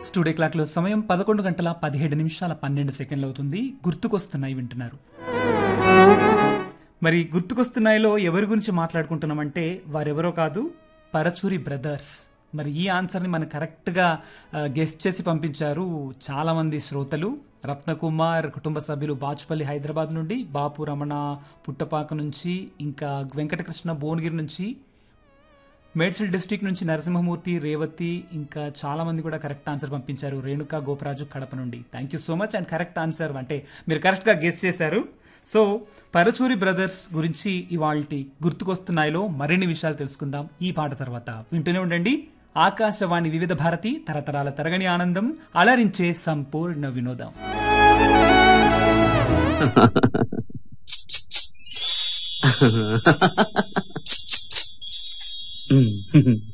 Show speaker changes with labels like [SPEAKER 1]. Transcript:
[SPEAKER 1] Studio క్లాక్లో సమయం పదకొండు గంటల పదిహేడు నిమిషాల పన్నెండు సెకండ్లు అవుతుంది గుర్తుకొస్తున్నాయి వింటున్నారు మరి గుర్తుకొస్తున్నాయిలో ఎవరి గురించి మాట్లాడుకుంటున్నామంటే వారెవరో కాదు పరచూరి బ్రదర్స్ మరి ఈ ఆన్సర్ని మనం కరెక్ట్గా గెస్ట్ చేసి పంపించారు చాలామంది శ్రోతలు రత్నకుమార్ కుటుంబ సభ్యులు బాచుపల్లి హైదరాబాద్ నుండి బాపు రమణ పుట్టపాక నుంచి ఇంకా వెంకటకృష్ణ భువనగిరి నుంచి మేడ్చల్ డిస్టిక్ నుంచి నరసింహమూర్తి రేవతి ఇంకా చాలా మంది కూడా కరెక్ట్ ఆన్సర్ పంపించారు రేణుకా గోపరాజు కడప నుండి thank you so much and correct answer అంటే మీరు కరెక్ట్గా గెస్ చేశారు సో పరచూరి బ్రదర్స్ గురించి ఇవాల్టి గుర్తుకొస్తున్నాయిలో మరిన్ని విషయాలు తెలుసుకుందాం ఈ పాట తర్వాత వింటూనే ఉండండి ఆకాశవాణి వివిధ భారతి తరతరాల తరగని ఆనందం అలరించే సంపూర్ణ వినోదం
[SPEAKER 2] Mm.